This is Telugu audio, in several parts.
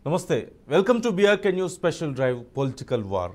నమస్తే welcome to BRK news special drive political war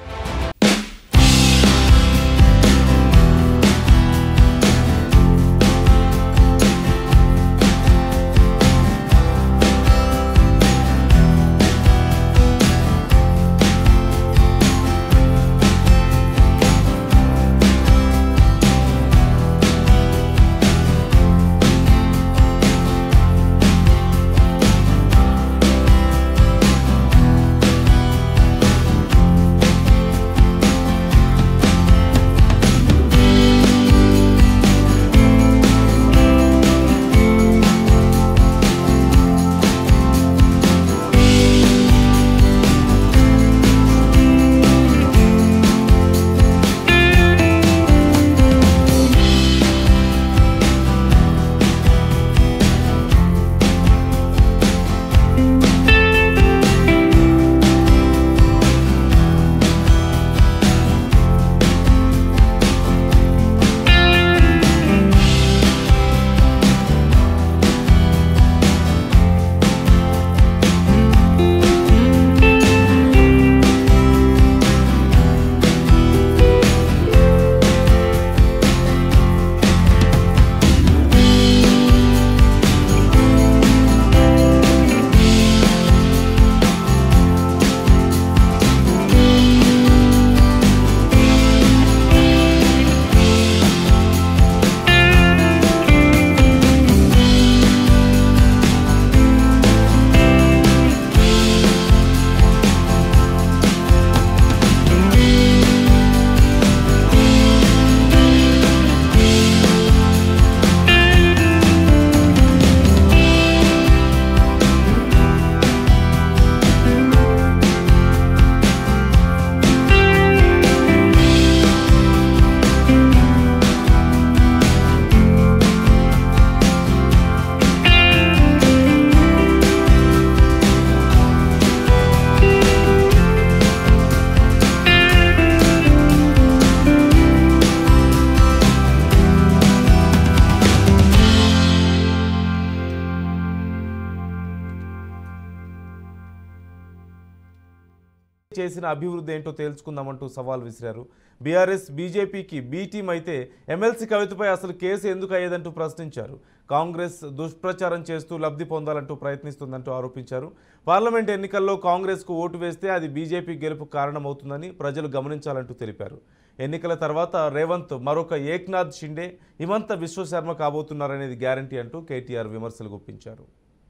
చేసిన అభివృద్ధి ఏంటో తేల్చుకుందామంటూ సవాల్ విసిరారు బీఆర్ఎస్ బీజేపీకి బీ టీం అయితే ఎమ్మెల్సీ కవితపై అసలు కేసు ఎందుకు అయ్యేదంటూ ప్రశ్నించారు కాంగ్రెస్ దుష్ప్రచారం చేస్తూ లబ్ధి పొందాలంటూ ప్రయత్నిస్తుందంటూ ఆరోపించారు పార్లమెంట్ ఎన్నికల్లో కాంగ్రెస్కు ఓటు వేస్తే అది బీజేపీ గెలుపు కారణమవుతుందని ప్రజలు గమనించాలంటూ తెలిపారు ఎన్నికల తర్వాత రేవంత్ మరొక ఏక్నాథ్ షిండే హిమంత విశ్వశర్మ కాబోతున్నారనేది గ్యారంటీ అంటూ కేటీఆర్ విమర్శలు గుప్పించారు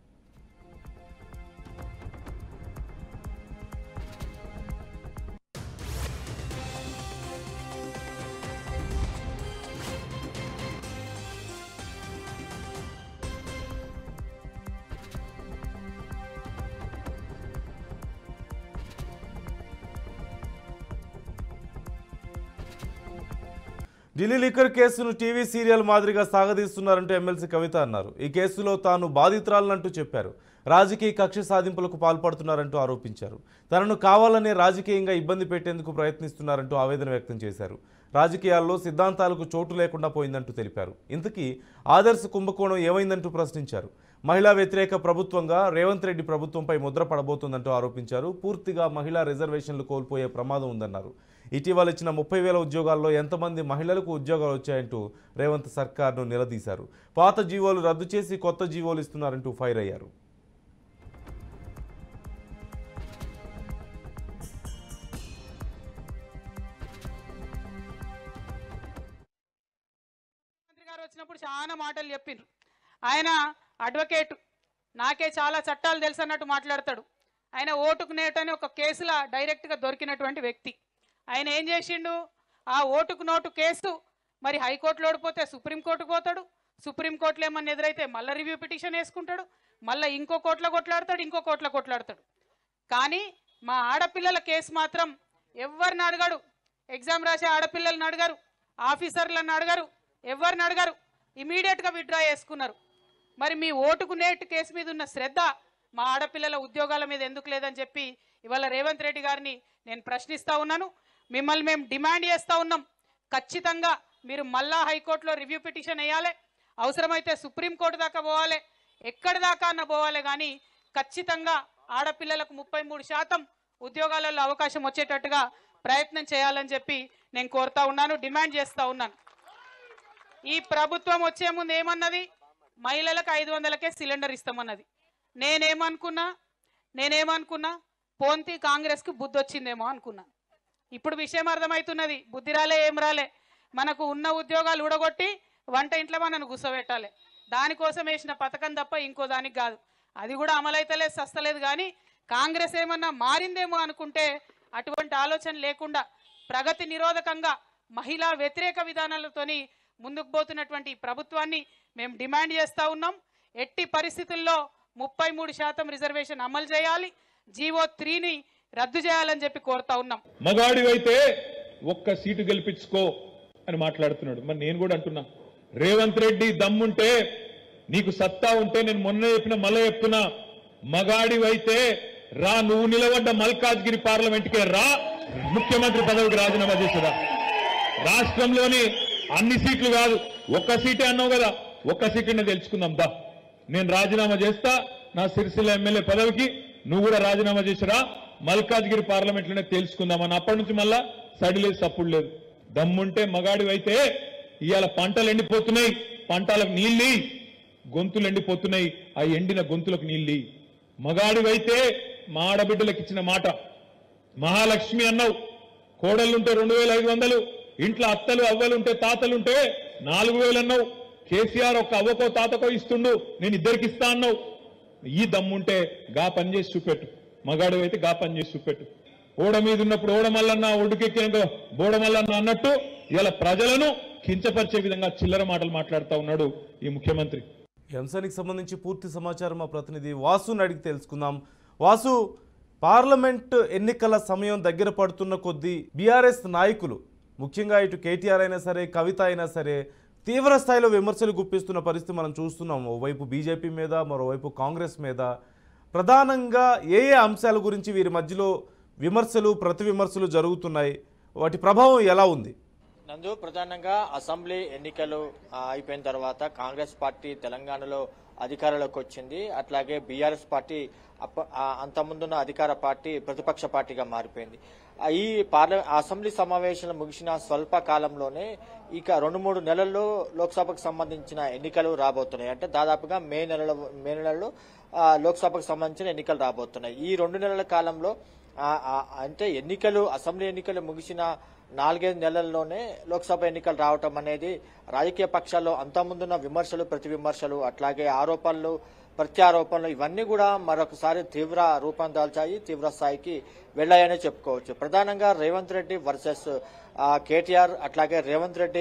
ఢిల్లీ లిక్కర్ కేసును టీవీ సీరియల్ మాదిరిగా సాగదీస్తున్నారంటూ ఎమ్మెల్సీ కవిత అన్నారు ఈ కేసులో తాను బాధితురాలనంటూ చెప్పారు రాజకీయ కక్ష సాధింపులకు పాల్పడుతున్నారంటూ ఆరోపించారు తనను కావాలనే రాజకీయంగా ఇబ్బంది పెట్టేందుకు ప్రయత్నిస్తున్నారంటూ ఆవేదన వ్యక్తం చేశారు రాజకీయాల్లో సిద్ధాంతాలకు చోటు లేకుండా పోయిందంటూ తెలిపారు ఇంతకీ ఆదర్శ కుంభకోణం ఏమైందంటూ ప్రశ్నించారు మహిళా వ్యతిరేక ప్రభుత్వంగా రేవంత్ రెడ్డి ప్రభుత్వంపై ముద్ర పడబోతుందంటూ ఆరోపించారు పూర్తిగా మహిళా రిజర్వేషన్లు కోల్పోయే ప్రమాదం ఉందన్నారు ఇటీవల ఇచ్చిన ముప్పై వేల ఉద్యోగాల్లో ఎంతమంది మహిళలకు ఉద్యోగాలు వచ్చాయంటూ రేవంత్ సర్కార్ను నిలదీశారు పాత జీవోలు రద్దు చేసి కొత్త జీవోలు ఇస్తున్నారంటూ ఫైర్ అయ్యారు మంత్రి గారు వచ్చినప్పుడు చాలా మాటలు చెప్పిండ్రు ఆయన అడ్వకేట్ నాకే చాలా చట్టాలు తెలుసు అన్నట్టు మాట్లాడతాడు ఆయన ఓటుకు నేటని ఒక కేసులో డైరెక్ట్గా దొరికినటువంటి వ్యక్తి ఆయన ఏం చేసిండు ఆ ఓటుకు నోటు కేసు మరి హైకోర్టులో ఓడిపోతే సుప్రీంకోర్టుకు పోతాడు సుప్రీంకోర్టులో ఏమన్నా ఎదురైతే మళ్ళీ రివ్యూ పిటిషన్ వేసుకుంటాడు మళ్ళీ ఇంకో కోట్ల కొట్లాడతాడు ఇంకో కోట్ల కొట్లాడతాడు కానీ మా ఆడపిల్లల కేసు మాత్రం ఎవరిని అడగడు ఎగ్జామ్ రాసే ఆడపిల్లల్ని అడగరు ఆఫీసర్లను అడగరు ఎవరిని అడగరు ఇమీడియట్గా విత్డ్రా చేసుకున్నారు మరి మీ ఓటుకు నేట్ కేసు మీద ఉన్న శ్రద్ధ మా ఆడపిల్లల ఉద్యోగాల మీద ఎందుకు లేదని చెప్పి ఇవాళ రేవంత్ రెడ్డి గారిని నేను ప్రశ్నిస్తా ఉన్నాను మిమ్మల్ని మేము డిమాండ్ చేస్తా ఉన్నాం ఖచ్చితంగా మీరు మళ్ళా హైకోర్టులో రివ్యూ పిటిషన్ వేయాలి అవసరమైతే సుప్రీంకోర్టు దాకా పోవాలి ఎక్కడి దాకా అన్న పోవాలి కానీ ఖచ్చితంగా ఆడపిల్లలకు ముప్పై మూడు శాతం ఉద్యోగాలలో అవకాశం వచ్చేటట్టుగా ప్రయత్నం చేయాలని చెప్పి నేను కోరుతా ఉన్నాను డిమాండ్ చేస్తా ఉన్నాను ఈ ప్రభుత్వం వచ్చే ముందు ఏమన్నది మహిళలకు ఐదు వందలకే సిలిండర్ ఇస్తామన్నది నేనేమనుకున్నా నేనేమనుకున్నా పోంతి కాంగ్రెస్కి బుద్ధి వచ్చిందేమో అనుకున్నా ఇప్పుడు విషయం అర్థమవుతున్నది బుద్ధి రాలే ఏం రాలే మనకు ఉన్న ఉద్యోగాలు ఊడగొట్టి వంట ఇంట్లో మనను గుసబెట్టాలి దానికోసం వేసిన పథకం తప్ప ఇంకో దానికి కాదు అది కూడా అమలైతలేదు సస్తలేదు కానీ కాంగ్రెస్ ఏమన్నా మారిందేమో అనుకుంటే అటువంటి ఆలోచన లేకుండా ప్రగతి నిరోధకంగా మహిళా వ్యతిరేక విధానాలతోని ముందుకు పోతున్నటువంటి ఈ ప్రభుత్వాన్ని మేము డిమాండ్ చేస్తా ఉన్నాం ఎట్టి పరిస్థితుల్లో ముప్పై మూడు శాతం రిజర్వేషన్ అమలు చేయాలి జీవో త్రీని రద్దు చేయాలని చెప్పి కోరుతా ఉన్నాం మగాడివైతే ఒక్క సీటు గెలిపించుకో అని మాట్లాడుతున్నాడు మరి నేను కూడా అంటున్నా రేవంత్ రెడ్డి దమ్ముంటే నీకు సత్తా ఉంటే నేను మొన్న చెప్పిన మళ్ళీ చెప్తున్నా మగాడివైతే రా నువ్వు నిలబడ్డ మల్కాజ్గిరి పార్లమెంట్కే రా ముఖ్యమంత్రి పదవికి రాజీనామా చేసేదా రాష్ట్రంలోని అన్ని సీట్లు కాదు ఒక్క సీటే అన్నావు కదా ఒక్క సీటునే తెలుసుకుందాం దా నేను రాజీనామా చేస్తా నా సిరిసిల్ల ఎమ్మెల్యే పదవికి నువ్వు కూడా రాజీనామా చేసిరా మల్కాజ్గిరి పార్లమెంట్ లోనే తెలుసుకుందామని అప్పటి నుంచి మళ్ళా సడి లేదు సప్పుడు లేదు దమ్ముంటే మగాడివి అయితే ఇవాళ పంటలు ఎండిపోతున్నాయి పంటలకు నీళ్ళి గొంతులు ఎండిపోతున్నాయి ఆ ఎండిన గొంతులకు నీళ్ళి మగాడివైతే మా ఆడబిడ్డలకు ఇచ్చిన మాట మహాలక్ష్మి అన్నావు కోడళ్ళుంటే రెండు వేల ఐదు వందలు ఇంట్లో అత్తలు అవ్వలుంటే తాతలుంటే నాలుగు వేలు అన్నావు కేసీఆర్ ఒక అవ్వకో తాతకో ఇస్తుండు నేను ఇద్దరికి ఇస్తా అన్నావు ఈ దమ్ముంటే గా పని చేసి చూపెట్టు మగాడు అయితే గా పని చేసి చూపెట్టు ఓడ మీద ఉన్నప్పుడు ఓడమల్లన్న ఒడ్డుకెక్కినాక బోడమల్లన్న అన్నట్టు ఇలా ప్రజలను కించపరిచే విధంగా చిల్లర మాటలు మాట్లాడుతా ఉన్నాడు ఈ ముఖ్యమంత్రి ఈ అంశానికి సంబంధించి పూర్తి సమాచారం మా ప్రతినిధి వాసుని అడిగి తెలుసుకుందాం వాసు పార్లమెంట్ ఎన్నికల సమయం దగ్గర పడుతున్న కొద్దీ బీఆర్ఎస్ నాయకులు ముఖ్యంగా ఇటు కేటీఆర్ అయినా సరే కవిత అయినా సరే తీవ్ర స్థాయిలో విమర్శలు గుప్పిస్తున్న పరిస్థితి మనం చూస్తున్నాం ఓవైపు బీజేపీ మీద మరోవైపు కాంగ్రెస్ మీద ప్రధానంగా ఏ ఏ అంశాల గురించి వీరి మధ్యలో విమర్శలు ప్రతి విమర్శలు జరుగుతున్నాయి వాటి ప్రభావం ఎలా ఉంది నందు ప్రధానంగా అసెంబ్లీ ఎన్నికలు ఆ, అయిపోయిన తర్వాత కాంగ్రెస్ పార్టీ తెలంగాణలో అధికారంలోకి వచ్చింది అట్లాగే బీఆర్ఎస్ పార్టీ అప్ప ఆ, అంతకుముందున్న అధికార పార్టీ ప్రతిపక్ష పార్టీగా మారిపోయింది ఆ, ఈ పార్ల అసెంబ్లీ సమావేశాలు ముగిసిన స్వల్ప కాలంలోనే ఇక రెండు మూడు నెలల్లో లోక్సభకు సంబంధించిన ఎన్నికలు రాబోతున్నాయి అంటే దాదాపుగా మే నెలలో మే నెలలో ఆ, లోక్సభకు సంబంధించిన ఎన్నికలు రాబోతున్నాయి ఈ రెండు నెలల కాలంలో ఆ, ఆ, అంటే ఎన్నికలు అసెంబ్లీ ఎన్నికలు ముగిసిన నాలుగైదు నెలల్లోనే లోక్సభ ఎన్నికలు రావటం అనేది రాజకీయ పక్షాల్లో అంతకుముందున్న విమర్శలు ప్రతి విమర్శలు అట్లాగే ఆరోపణలు ప్రత్యారోపణలు ఇవన్నీ కూడా మరొకసారి తీవ్ర రూపం దాల్చాయి తీవ్ర స్థాయికి వెళ్ళాయనే చెప్పుకోవచ్చు ప్రధానంగా రేవంత్ రెడ్డి వర్సెస్ కేటీఆర్ అట్లాగే రేవంత్ రెడ్డి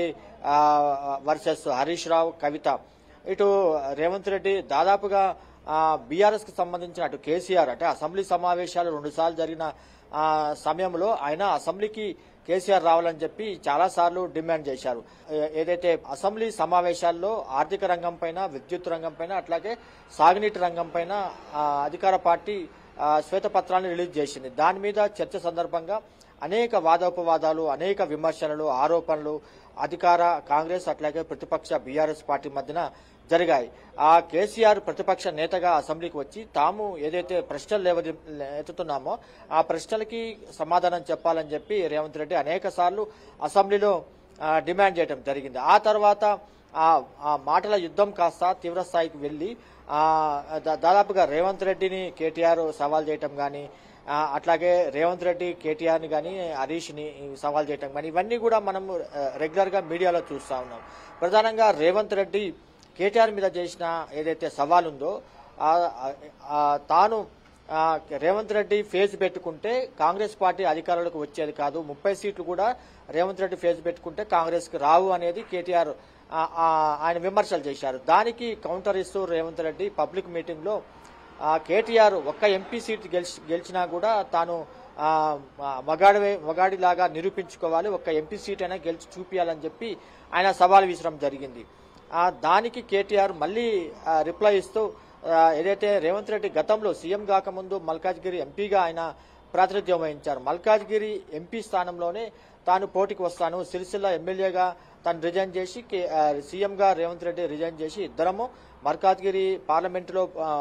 వర్సెస్ హరీష్ రావు కవిత ఇటు రేవంత్ రెడ్డి దాదాపుగా బీఆర్ఎస్ కి సంబంధించిన అటు కేసీఆర్ అంటే అసెంబ్లీ సమావేశాలు రెండుసార్లు జరిగిన ఆ, సమయంలో ఆయన అసెంబ్లీకి కేసీఆర్ రావాలని చెప్పి చాలా సార్లు డిమాండ్ చేశారు ఏ- ఏదైతే అసెంబ్లీ సమావేశాల్లో ఆర్థిక రంగం పైన విద్యుత్ రంగం పైన అట్లాగే సాగునీటి రంగం పైన ఆ, అధికార పార్టీ ఆ, శ్వేతపత్రాన్ని రిలీజ్ చేసింది దాని మీద చర్చ సందర్భంగా అనేక వాదోపవాదాలు అనేక విమర్శనలు ఆరోపణలు అధికార కాంగ్రెస్ అట్లాగే ప్రతిపక్ష బీఆర్ఎస్ పార్టీ మధ్యన జరిగాయి ఆ కేసీఆర్ ప్రతిపక్ష నేతగా అసెంబ్లీకి వచ్చి తాము ఏదైతే ప్రశ్నలు లేవది ఎత్తుతున్నామో ఆ ప్రశ్నలకి సమాధానం చెప్పాలని చెప్పి రేవంత్ రెడ్డి అనేక సార్లు అసెంబ్లీలో ఆ, డిమాండ్ చేయడం జరిగింది ఆ తర్వాత ఆ ఆ మాటల యుద్ధం కాస్త తీవ్ర స్థాయికి వెళ్లి ఆ, దా- దాదాపుగా రేవంత్ రెడ్డిని కేటీఆర్ సవాల్ చేయటం కానీ అట్లాగే రేవంత్ రెడ్డి కేటీఆర్ ని కానీ హరీష్ ని సవాల్ చేయటం కానీ ఇవన్నీ కూడా మనం రెగ్యులర్ గా మీడియాలో చూస్తా ఉన్నాం ప్రధానంగా రేవంత్ రెడ్డి కేటీఆర్ మీద చేసిన ఏదైతే సవాల్ ఉందో ఆ- ఆ తాను ఆ, రేవంత్ రెడ్డి ఫేజ్ పెట్టుకుంటే కాంగ్రెస్ పార్టీ అధికారంలోకి వచ్చేది కాదు ముప్పై సీట్లు కూడా రేవంత్ రెడ్డి ఫేజ్ పెట్టుకుంటే కాంగ్రెస్ కి రావు అనేది కేటీఆర్ ఆ, ఆ, ఆయన విమర్శలు చేశారు దానికి కౌంటర్ ఇస్తూ రేవంత్ రెడ్డి పబ్లిక్ మీటింగ్ లో ఆ, కేటీఆర్ ఒక్క ఎంపీ సీట్ గెలిచి గెలిచినా కూడా తాను ఆ, మగాడి మగాడిలాగా నిరూపించుకోవాలి ఒక్క ఎంపీ సీట్ అయినా గెలిచి చూపించాలని చెప్పి ఆయన సవాల్ విసరం జరిగింది ఆ, దానికి కేటీఆర్ మళ్ళీ ఆ, రిప్లై ఇస్తూ ఆ, ఏదైతే రేవంత్ రెడ్డి గతంలో సీఎం కాకముందు మల్కాజ్గిరి ఎంపీగా ఆయన ప్రాతినిధ్యం వహించారు మల్కాజ్గిరి ఎంపీ స్థానంలోనే తాను పోటీకి వస్తాను సిరిసిల్ల ఎమ్మెల్యేగా తాను రిజైన్ చేసి కే- ఆ, సీఎంగా రేవంత్ రెడ్డి రిజైన్ చేసి ఇద్దరము మల్కాజ్గిరి పార్లమెంటులో ఆ,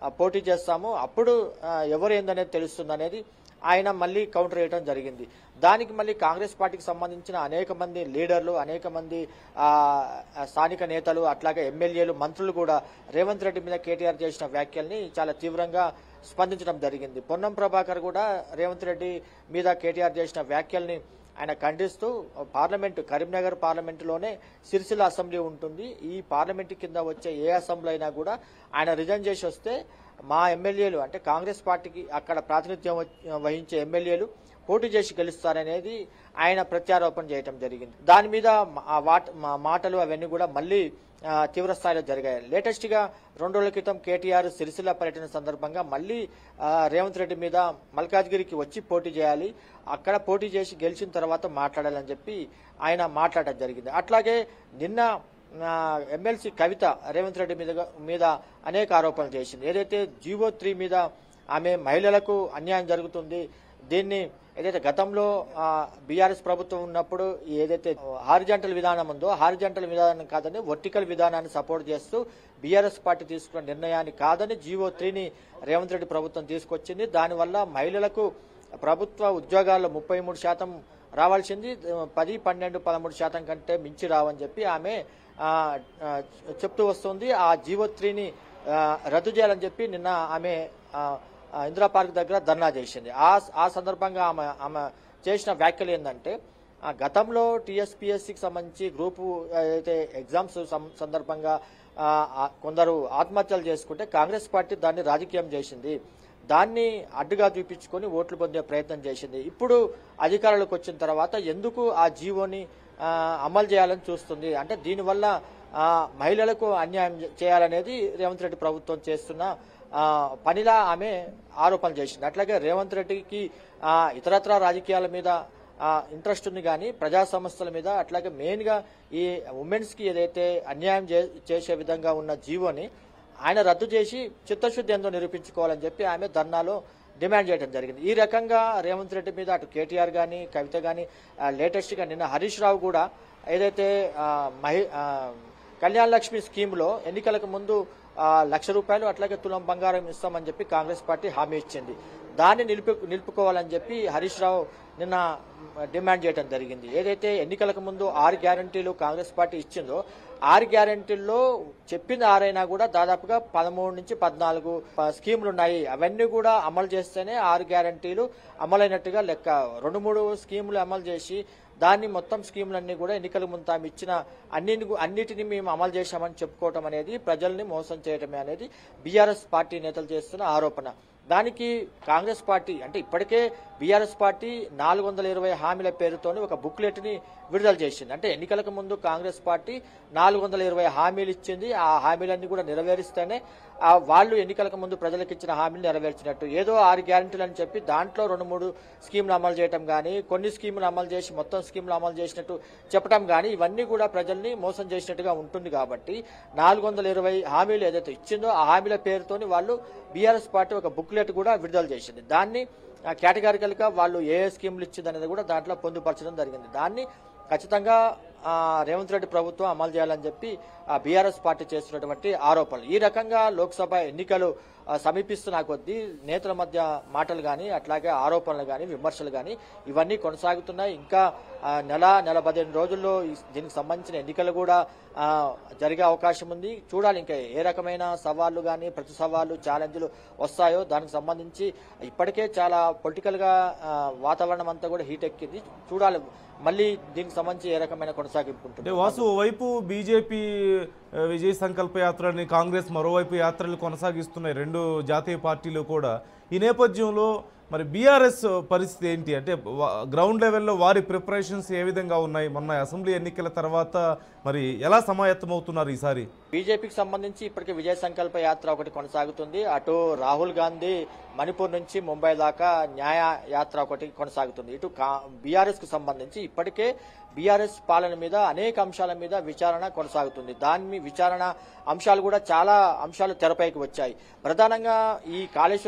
ఆ, పోటీ చేస్తాము అప్పుడు ఆ, ఎవరు ఏందనేది తెలుస్తుంది అనేది ఆయన మళ్ళీ కౌంటర్ వేయడం జరిగింది దానికి మళ్ళీ కాంగ్రెస్ పార్టీకి సంబంధించిన అనేక మంది లీడర్లు అనేక మంది ఆ, ఆ, స్థానిక నేతలు అట్లాగే ఎమ్మెల్యేలు మంత్రులు కూడా రేవంత్ రెడ్డి మీద కేటీఆర్ చేసిన వ్యాఖ్యల్ని చాలా తీవ్రంగా స్పందించడం జరిగింది పొన్నం ప్రభాకర్ కూడా రేవంత్ రెడ్డి మీద కేటీఆర్ చేసిన వ్యాఖ్యల్ని ఆయన ఖండిస్తూ పార్లమెంటు కరీంనగర్ పార్లమెంటులోనే సిరిసిల్ల అసెంబ్లీ ఉంటుంది ఈ పార్లమెంటు కింద వచ్చే ఏ అసెంబ్లీ అయినా కూడా ఆయన రిజైన్ చేసి వస్తే మా ఎమ్మెల్యేలు అంటే కాంగ్రెస్ పార్టీకి అక్కడ ప్రాతినిధ్యం వహి- వహించే ఎమ్మెల్యేలు పోటీ చేసి గెలుస్తారనేది ఆయన ప్రత్యారోపణ చేయటం జరిగింది దాని మీద మా- ఆ వాట- మా మాటలు అవన్నీ కూడా మళ్ళీ ఆ, తీవ్ర స్థాయిలో జరిగాయి లేటెస్ట్ గా రెండు రోజుల క్రితం కేటీఆర్ సిరిసిల్ల పర్యటన సందర్భంగా మళ్ళీ ఆ, రేవంత్ రెడ్డి మీద మల్కాజ్గిరికి వచ్చి పోటీ చేయాలి అక్కడ పోటీ చేసి గెలిచిన తర్వాత మాట్లాడాలని చెప్పి ఆయన మాట్లాడడం జరిగింది అట్లాగే నిన్న ఆ, ఎమ్మెల్సీ కవిత రేవంత్ రెడ్డి మీద మీద అనేక ఆరోపణలు చేసింది ఏదైతే జీవో త్రీ మీద ఆమె మహిళలకు అన్యాయం జరుగుతుంది దీన్ని ఏదైతే గతంలో బీఆర్ఎస్ ప్రభుత్వం ఉన్నప్పుడు ఏదైతే హారిజంటల్ విధానం ఉందో హారిజంటల్ విధానం కాదని వర్టికల్ విధానాన్ని సపోర్ట్ చేస్తూ బీఆర్ఎస్ పార్టీ తీసుకున్న నిర్ణయాన్ని కాదని జీవో త్రీని రేవంత్ రెడ్డి ప్రభుత్వం తీసుకొచ్చింది దానివల్ల మహిళలకు ప్రభుత్వ ఉద్యోగాల్లో ముప్పై మూడు శాతం రావాల్సింది పది పన్నెండు పదమూడు శాతం కంటే మించి రావని చెప్పి ఆమె ఆ, ఆ, చెప్తూ వస్తుంది ఆ జీవో త్రీని ఆ, రద్దు చేయాలని చెప్పి నిన్న ఆమె ఆ, ఆ, ఇందిరా పార్క్ దగ్గర ధర్నా చేసింది ఆ ఆ సందర్భంగా ఆమె ఆమె చేసిన వ్యాఖ్యలు ఏంటంటే ఆ గతంలో టీఎస్పీఎస్సికి సంబంధించి గ్రూపు అయితే ఎగ్జామ్స్ సం- సందర్భంగా ఆ, ఆ, కొందరు ఆత్మహత్యలు చేసుకుంటే కాంగ్రెస్ పార్టీ దాన్ని రాజకీయం చేసింది దాన్ని అడ్డుగా చూపించుకొని ఓట్లు పొందే ప్రయత్నం చేసింది ఇప్పుడు అధికారంలోకి వచ్చిన తర్వాత ఎందుకు ఆ జీవోని ఆ, అమలు చేయాలని చూస్తుంది అంటే దీనివల్ల ఆ, మహిళలకు అన్యాయం చేయాలనేది రేవంత్ రెడ్డి ప్రభుత్వం చేస్తున్న ఆ, పనిలా ఆమె ఆరోపణలు చేసింది అట్లాగే రేవంత్ రెడ్డికి ఆ, ఇతరత్ర రాజకీయాల మీద ఆ, ఇంట్రెస్ట్ ఉంది కానీ ప్రజా సమస్యల మీద అట్లాగే మెయిన్ గా ఈ ఉమెన్స్ కి ఏదైతే అన్యాయం చే- చేసే విధంగా ఉన్న జీవోని ఆయన రద్దు చేసి చిత్తశుద్ధి ఏందో నిరూపించుకోవాలని చెప్పి ఆమె ధర్నాలో డిమాండ్ చేయడం జరిగింది ఈ రకంగా రేవంత్ రెడ్డి మీద అటు కేటీఆర్ గాని కవిత గాని లేటెస్ట్ గా నిన్న హరీష్ రావు కూడా ఏదైతే ఆ, మహి ఆ, కళ్యాణ్ లక్ష్మి స్కీమ్ లో ఎన్నికలకు ముందు ఆ, లక్ష రూపాయలు అట్లాగే తులం బంగారం ఇస్తామని చెప్పి కాంగ్రెస్ పార్టీ హామీ ఇచ్చింది దాన్ని నిలుపు నిలుపుకోవాలని చెప్పి హరీష్ రావు నిన్న డిమాండ్ చేయడం జరిగింది ఏదైతే ఎన్నికలకు ముందు ఆరు గ్యారంటీలు కాంగ్రెస్ పార్టీ ఇచ్చిందో ఆరు గ్యారంటీల్లో చెప్పింది ఆరైనా కూడా దాదాపుగా పదమూడు నుంచి పద్నాలుగు ప- స్కీములు ఉన్నాయి అవన్నీ కూడా అమలు చేస్తేనే ఆరు గ్యారంటీలు అమలైనట్టుగా లెక్క రెండు మూడు స్కీములు అమలు చేసి దాన్ని మొత్తం స్కీములన్నీ కూడా ఎన్నికల ముందు తాము ఇచ్చిన అన్ని అన్నిటిని మేము అమలు చేశామని చెప్పుకోవటం అనేది ప్రజల్ని మోసం చేయటమే అనేది బీఆర్ఎస్ పార్టీ నేతలు చేస్తున్న ఆరోపణ దానికి కాంగ్రెస్ పార్టీ అంటే ఇప్పటికే బీఆర్ఎస్ పార్టీ నాలుగు వందల ఇరవై హామీల పేరుతోని ఒక బుక్లెట్ ని విడుదల చేసింది అంటే ఎన్నికలకు ముందు కాంగ్రెస్ పార్టీ నాలుగు వందల ఇరవై హామీలు ఇచ్చింది ఆ హామీలన్నీ కూడా నెరవేరిస్తేనే ఆ వాళ్ళు ఎన్నికలకు ముందు ప్రజలకు ఇచ్చిన హామీలు నెరవేర్చినట్టు ఏదో ఆరు గ్యారంటీలు అని చెప్పి దాంట్లో రెండు మూడు స్కీములు అమలు చేయటం కానీ కొన్ని స్కీములు అమలు చేసి మొత్తం స్కీములు అమలు చేసినట్టు చెప్పడం కానీ ఇవన్నీ కూడా ప్రజల్ని మోసం చేసినట్టుగా ఉంటుంది కాబట్టి నాలుగు వందల ఇరవై హామీలు ఏదైతే ఇచ్చిందో ఆ హామీల పేరుతోని వాళ్ళు బీఆర్ఎస్ పార్టీ ఒక బుక్లెట్ కూడా విడుదల చేసింది దాన్ని కేటగారికల్ గా వాళ్ళు ఏ ఏ స్కీములు ఇచ్చింది అనేది కూడా దాంట్లో పొందుపరచడం జరిగింది దాన్ని ఖచ్చితంగా ఆ, రేవంత్ రెడ్డి ప్రభుత్వం అమలు చేయాలని చెప్పి బీఆర్ఎస్ పార్టీ చేస్తున్నటువంటి ఆరోపణలు ఈ రకంగా లోక్సభ ఎన్నికలు ఆ, సమీపిస్తున్న కొద్దీ నేతల మధ్య మాటలు కానీ అట్లాగే ఆరోపణలు కానీ విమర్శలు కానీ ఇవన్నీ కొనసాగుతున్నాయి ఇంకా ఆ, నెల నెల పదిహేను రోజుల్లో ఈ- దీనికి సంబంధించిన ఎన్నికలు కూడా ఆ, జరిగే అవకాశం ఉంది చూడాలి ఇంకా ఏ రకమైన సవాళ్లు కానీ ప్రతి సవాళ్లు ఛాలెంజ్లు వస్తాయో దానికి సంబంధించి ఇప్పటికే చాలా పొలిటికల్ గా ఆ, వాతావరణం అంతా కూడా హీట్ ఎక్కింది చూడాలి మళ్ళీ దీనికి సంబంధించి ఏ రకమైన కొనసాగింపు ఉంటుంది అంటే వాసు ఓవైపు బీజేపీ ఆ, విజయ్ సంకల్ప యాత్రని కాంగ్రెస్ మరోవైపు యాత్రలు కొనసాగిస్తున్నాయి రెండు జాతీయ పార్టీలు కూడా ఈ నేపథ్యంలో మరి బీఆర్ఎస్ పరిస్థితి ఏంటి అంటే వా- గ్రౌండ్ లెవెల్లో వారి ప్రిపరేషన్స్ ఏ విధంగా ఉన్నాయి మొన్న అసెంబ్లీ ఎన్నికల తర్వాత మరి ఎలా సమాయత్తమవుతున్నారు ఈసారి బీజేపీకి సంబంధించి ఇప్పటికే విజయ సంకల్ప యాత్ర ఒకటి కొనసాగుతుంది అటు రాహుల్ గాంధీ మణిపూర్ నుంచి ముంబై దాకా న్యాయ యాత్ర ఒకటి కొనసాగుతుంది ఇటు బీఆర్ఎస్ కు సంబంధించి ఇప్పటికే బీఆర్ఎస్ పాలన మీద అనేక అంశాల మీద విచారణ కొనసాగుతుంది దాని మీ విచారణ అంశాలు కూడా చాలా అంశాలు తెరపైకి వచ్చాయి ప్రధానంగా ఈ కాళేశ్వరం ప్రాజెక్టు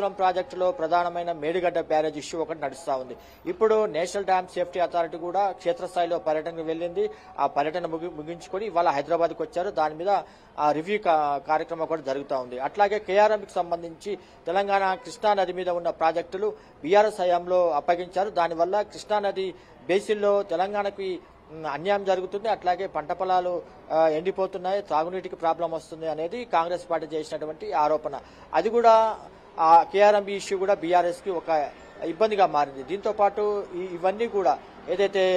ప్రాజెక్టులో ప్రధానమైన మేడిగడ్డ బ్యారేజ్ ఇష్యూ ఒకటి నడుస్తా ఉంది ఇప్పుడు నేషనల్ డ్యామ్ సేఫ్టీ అథారిటీ కూడా క్షేత్రస్థాయిలో పర్యటనకు వెళ్ళింది ఆ పర్యటన ముగి ముగించుకొని ఇవాళ హైదరాబాద్కి వచ్చారు దాని మీద ఆ రివ్యూ కా- కార్యక్రమం కూడా జరుగుతూ ఉంది అట్లాగే కేఆర్ఎంకి సంబంధించి తెలంగాణ కృష్ణా నది మీద ఉన్న ప్రాజెక్టులు బీఆర్ఎస్ హయాంలో అప్పగించారు దానివల్ల కృష్ణా నది బేసిన్లో తెలంగాణకి మ్, అన్యాయం జరుగుతుంది అట్లాగే పంట పొలాలు ఆ, ఎండిపోతున్నాయి తాగునీటికి ప్రాబ్లం వస్తుంది అనేది కాంగ్రెస్ పార్టీ చేసినటువంటి ఆరోపణ అది కూడా ఆ కేఆర్ఎంబి ఇష్యూ కూడా బీఆర్ఎస్ కి ఒక ఇబ్బందిగా మారింది దీంతో పాటు ఈ- ఇవన్నీ కూడా ఏదైతే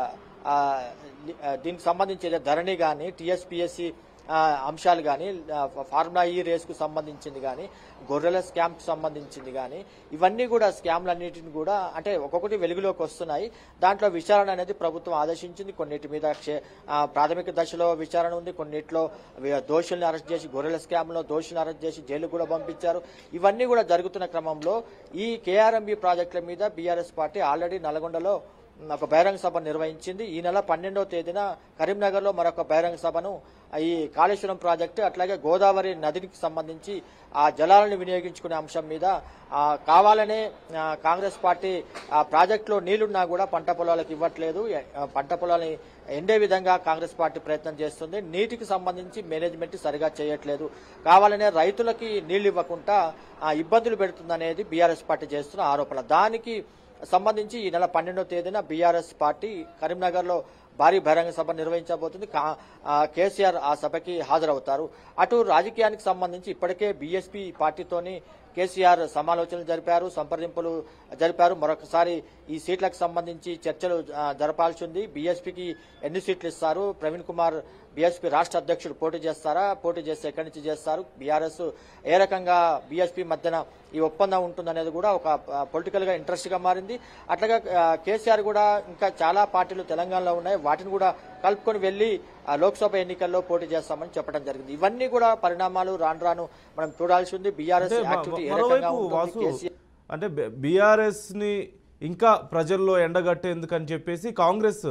ఆ, లి- ఆ, దీనికి సంబంధించి ఏదైతే ధరణి కానీ టీఎస్పీఎస్సి అంశాలు కానీ ఫార్ములా ఈ రేస్కు సంబంధించింది కానీ గొర్రెల స్కామ్కి సంబంధించింది కానీ ఇవన్నీ కూడా స్కామ్లన్నిటిని కూడా అంటే ఒక్కొక్కటి వెలుగులోకి వస్తున్నాయి దాంట్లో విచారణ అనేది ప్రభుత్వం ఆదేశించింది కొన్నిటి మీద క్షే- ఆ, ప్రాథమిక దశలో విచారణ ఉంది కొన్నిట్లో వి- దోషుల్ని అరెస్ట్ చేసి గొర్రెల స్కామ్లో దోషుల్ని అరెస్ట్ చేసి జైలు కూడా పంపించారు ఇవన్నీ కూడా జరుగుతున్న క్రమంలో ఈ కేఆర్ఎంబి ప్రాజెక్టుల మీద బీఆర్ఎస్ పార్టీ ఆల్రెడీ నల్గొండలో ఒక బహిరంగ సభ నిర్వహించింది ఈ నెల పన్నెండవ తేదీన కరీంనగర్లో మరొక బహిరంగ సభను ఈ కాళేశ్వరం ప్రాజెక్టు అట్లాగే గోదావరి నదికి సంబంధించి ఆ జలాలను వినియోగించుకునే అంశం మీద ఆ, కావాలనే ఆ, కాంగ్రెస్ పార్టీ ఆ ప్రాజెక్టులో నీళ్లున్నా కూడా పంట పొలాలకు ఇవ్వట్లేదు ఎ- ఆ, పంట పొలాలని ఎండే విధంగా కాంగ్రెస్ పార్టీ ప్రయత్నం చేస్తుంది నీటికి సంబంధించి మేనేజ్మెంట్ సరిగా చేయట్లేదు కావాలనే రైతులకి నీళ్లు ఇవ్వకుండా ఆ, ఇబ్బందులు పెడుతుందనేది బీఆర్ఎస్ పార్టీ చేస్తున్న ఆరోపణ దానికి సంబంధించి ఈ నెల పన్నెండో తేదీన బీఆర్ఎస్ పార్టీ కరీంనగర్లో భారీ బహిరంగ సభ నిర్వహించబోతుంది కా- ఆ, కేసీఆర్ ఆ సభకి హాజరవుతారు అటు రాజకీయానికి సంబంధించి ఇప్పటికే బీఎస్పీ పార్టీతోని కేసీఆర్ సమాలోచనలు జరిపారు సంప్రదింపులు జరిపారు మరొకసారి ఈ సీట్లకు సంబంధించి చర్చలు ఆ, జరపాల్సి ఉంది బీఎస్పీకి ఎన్ని సీట్లు ఇస్తారు ప్రవీణ్ కుమార్ బీఎస్పీ రాష్ట్ర అధ్యక్షుడు పోటీ చేస్తారా పోటీ చేస్తే ఎక్కడి నుంచి చేస్తారు బీఆర్ఎస్ ఏ రకంగా బీఎస్పీ మధ్యన ఈ ఒప్పందం ఉంటుందనేది కూడా ఒక పొలిటికల్ గా ఇంట్రెస్ట్ గా మారింది అట్లాగా ఆ, కేసీఆర్ కూడా ఇంకా చాలా పార్టీలు తెలంగాణలో ఉన్నాయి వాటిని కూడా కలుపుకొని వెళ్లి ఆ, లోక్సభ ఎన్నికల్లో పోటీ చేస్తామని చెప్పడం జరిగింది ఇవన్నీ కూడా పరిణామాలు రాను రాను మనం చూడాల్సి ఉంది బీఆర్ఎస్ అంటే మ- యాక్టివిటీ ఏ రకంగా మరోవైపు ఉంటుంది వాసు కేసీఆర్ అంటే బీఆర్ఎస్ ని ఇంకా ప్రజల్లో ఎండగట్టేందుకని చెప్పేసి కాంగ్రెస్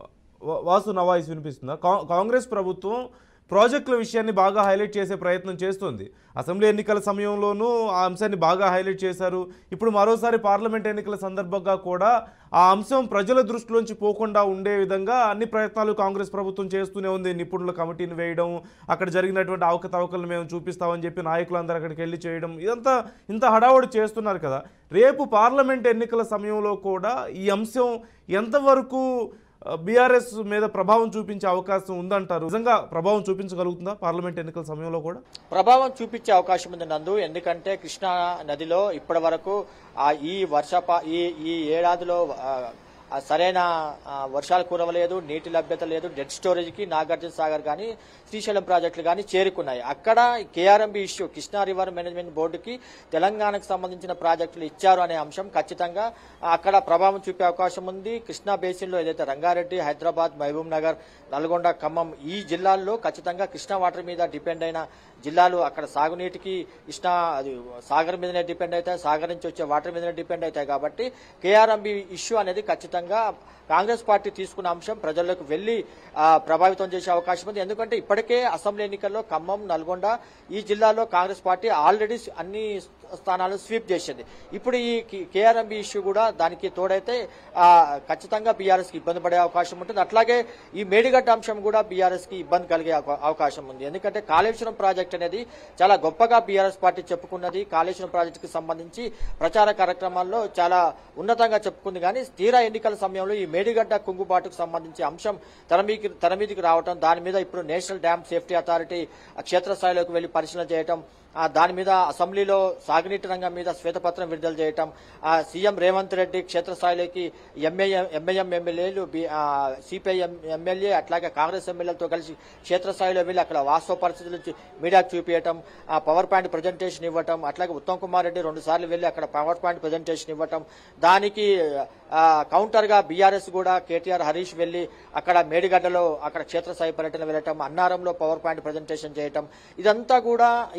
వా- వాసు నవాయిస్ వినిపిస్తుందా కా- కాంగ్రెస్ ప్రభుత్వం ప్రాజెక్టుల విషయాన్ని బాగా హైలైట్ చేసే ప్రయత్నం చేస్తుంది అసెంబ్లీ ఎన్నికల సమయంలోనూ ఆ అంశాన్ని బాగా హైలైట్ చేశారు ఇప్పుడు మరోసారి పార్లమెంట్ ఎన్నికల సందర్భంగా కూడా ఆ అంశం ప్రజల దృష్టిలోంచి పోకుండా ఉండే విధంగా అన్ని ప్రయత్నాలు కాంగ్రెస్ ప్రభుత్వం చేస్తూనే ఉంది నిపుణుల కమిటీని వేయడం అక్కడ జరిగినటువంటి అవకతవకలను మేము చూపిస్తామని చెప్పి నాయకులందరూ అక్కడికి వెళ్ళి చేయడం ఇదంతా ఇంత హడావుడి చేస్తున్నారు కదా రేపు పార్లమెంట్ ఎన్నికల సమయంలో కూడా ఈ అంశం ఎంతవరకు బీఆర్ఎస్ మీద ప్రభావం చూపించే అవకాశం ఉందంటారు నిజంగా ప్రభావం చూపించగలుగుతుందా పార్లమెంట్ ఎన్నికల సమయంలో కూడా ప్రభావం చూపించే అవకాశం ఉంది నందు ఎందుకంటే కృష్ణా నదిలో ఇప్పటి వరకు ఆ ఈ వర్షపా ఈ ఈ ఏడాదిలో ఆ, ఆ సరైన ఆ, వర్షాలు కురవలేదు నీటి లభ్యత లేదు డెడ్ స్టోరేజ్ కి నాగార్జున సాగర్ కానీ శ్రీశైలం ప్రాజెక్టులు కానీ చేరుకున్నాయి అక్కడ KRMB issue Krishna river management బోర్డుకి తెలంగాణకు సంబంధించిన ప్రాజెక్టులు ఇచ్చారు అనే అంశం ఖచ్చితంగా అక్కడ ప్రభావం చూపే అవకాశం ఉంది కృష్ణా బేసిన్ లో ఏదైతే రంగారెడ్డి హైదరాబాద్ మహబూబ్ నగర్ నల్గొండ ఖమ్మం ఈ జిల్లాల్లో ఖచ్చితంగా కృష్ణా వాటర్ మీద డిపెండ్ అయిన జిల్లాలు అక్కడ సాగునీటికి కృష్ణా అది సాగర్ మీదనే డిపెండ్ అవుతాయి సాగర్ నుంచి వచ్చే వాటర్ మీదనే డిపెండ్ అవుతాయి కాబట్టి కేఆర్ఎంబి ఇష్యూ అనేది ఖచ్చితంగా కాంగ్రెస్ పార్టీ తీసుకున్న అంశం ప్రజల్లోకి వెళ్లి ఆ, ప్రభావితం చేసే అవకాశం ఉంది ఎందుకంటే ఇప్పటికే అసెంబ్లీ ఎన్నికల్లో ఖమ్మం నల్గొండ ఈ జిల్లాలో కాంగ్రెస్ పార్టీ ఆల్రెడీ అన్ని స్థానాలు స్వీప్ చేసింది ఇప్పుడు ఈ కేఆర్ఎంబి ఇష్యూ కూడా దానికి తోడైతే ఆ, ఖచ్చితంగా బీఆర్ఎస్ కి ఇబ్బంది పడే అవకాశం ఉంటుంది అట్లాగే ఈ మేడిగడ్డ అంశం కూడా బీఆర్ఎస్ కి ఇబ్బంది కలిగే అవ- అవకాశం ఉంది ఎందుకంటే కాళేశ్వరం ప్రాజెక్ట్ అనేది చాలా గొప్పగా బీఆర్ఎస్ పార్టీ చెప్పుకున్నది కాళేశ్వరం ప్రాజెక్ట్ కి సంబంధించి ప్రచార కార్యక్రమాల్లో చాలా ఉన్నతంగా చెప్పుకుంది కానీ తీరా ఎన్నికల సమయంలో ఈ మేడిగడ్డ కుంగుబాటుకు సంబంధించి అంశం తెర మీకి తెర మీదకి రావటం దాని మీద ఇప్పుడు నేషనల్ డ్యామ్ సేఫ్టీ అథారిటీ క్షేత్రస్థాయిలోకి వెళ్లి పరిశీలన చేయటం ఆ, దాని మీద అసెంబ్లీలో సాగునీటి రంగం మీద శ్వేతపత్రం విడుదల చేయటం ఆ, సీఎం రేవంత్ రెడ్డి క్షేత్రస్థాయిలోకి ఎంఏఎం ఎంఐఎం ఎమ్మెల్యేలు సిపిఐ ఎమ్మెల్యే అట్లాగే కాంగ్రెస్ ఎమ్మెల్యేలతో కలిసి క్షేత్రస్థాయిలో వెళ్ళి అక్కడ వాస్తవ పరిస్థితులు చూ- మీడియాకు చూపించడం ఆ పవర్ పాయింట్ ప్రజెంటేషన్ ఇవ్వటం అట్లాగే ఉత్తమ్ కుమార్ రెడ్డి రెండు సార్లు వెళ్ళి అక్కడ పవర్ పాయింట్ ప్రజెంటేషన్ ఇవ్వటం దానికి ఆ, కౌంటర్ గా బీఆర్ఎస్ కూడా కేటీఆర్ హరీష్ వెళ్లి అక్కడ మేడిగడ్డలో అక్కడ క్షేత్రస్థాయి పర్యటన వెళ్ళటం అన్నారంలో పవర్ పాయింట్ ప్రజెంటేషన్ చేయటం ఇదంతా కూడా ఈ కేఆర్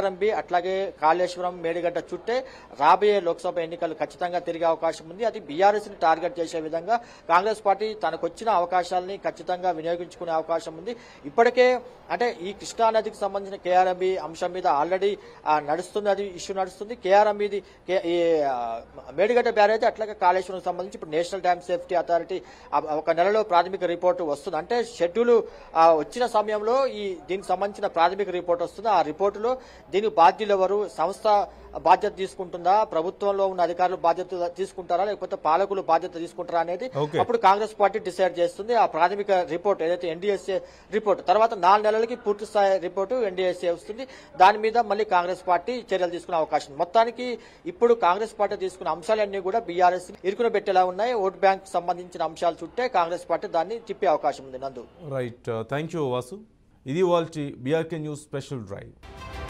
కేఆర్ఎంబి అట్లాగే కాళేశ్వరం మేడిగడ్డ చుట్టే రాబోయే లోక్సభ ఎన్నికలు ఖచ్చితంగా తిరిగే అవకాశం ఉంది అది బీఆర్ఎస్ ని టార్గెట్ చేసే విధంగా కాంగ్రెస్ పార్టీ తనకు వచ్చిన అవకాశాలని ఖచ్చితంగా వినియోగించుకునే అవకాశం ఉంది ఇప్పటికే అంటే ఈ కృష్ణా నదికి సంబంధించిన కేఆర్ఎంబి అంశం మీద ఆల్రెడీ నడుస్తుంది అది ఇష్యూ నడుస్తుంది కేఆర్ఎంబిది ఈ ఆ, మేడిగడ్డ బ్యారేజ్ అట్లాగే కాళేశ్వరం సంబంధించి ఇప్పుడు నేషనల్ డ్యామ్ సేఫ్టీ అథారిటీ ఆ, ఒక నెలలో ప్రాథమిక రిపోర్టు వస్తుంది అంటే షెడ్యూల్ వచ్చిన సమయంలో ఈ దీనికి సంబంధించిన ప్రాథమిక రిపోర్ట్ వస్తుంది ఆ రిపోర్టులో దీనికి బాధ్యులు ఎవరు సంస్థ బాధ్యత తీసుకుంటుందా ప్రభుత్వంలో ఉన్న అధికారులు బాధ్యత తీసుకుంటారా లేకపోతే పాలకులు బాధ్యత తీసుకుంటారా అనేది Okay. అప్పుడు కాంగ్రెస్ పార్టీ డిసైడ్ చేస్తుంది ఆ ప్రాథమిక రిపోర్ట్ ఏదైతే ఎన్డీఎస్ఏ రిపోర్ట్ తర్వాత నాలుగు నెలలకి పూర్తి స్థాయి రిపోర్టు ఎన్డీఎస్ఏ వస్తుంది దాని మీద మళ్ళీ కాంగ్రెస్ పార్టీ చర్యలు తీసుకునే అవకాశం ఉంది. మొత్తానికి ఇప్పుడు కాంగ్రెస్ పార్టీ తీసుకున్న అంశాలన్నీ కూడా బీఆర్ఎస్ ఇరుకున పెట్టేలా ఉన్నాయి ఓట్ బ్యాంక్ సంబంధించిన అంశాలు చుట్టే కాంగ్రెస్ పార్టీ దాన్ని తిప్పే అవకాశం ఉంది నందు రైట్ థ్యాంక్ యూ వాసు ఇది వాళ్ళ బీఆర్కే న్యూస్ స్పెషల్ డ్రైవ్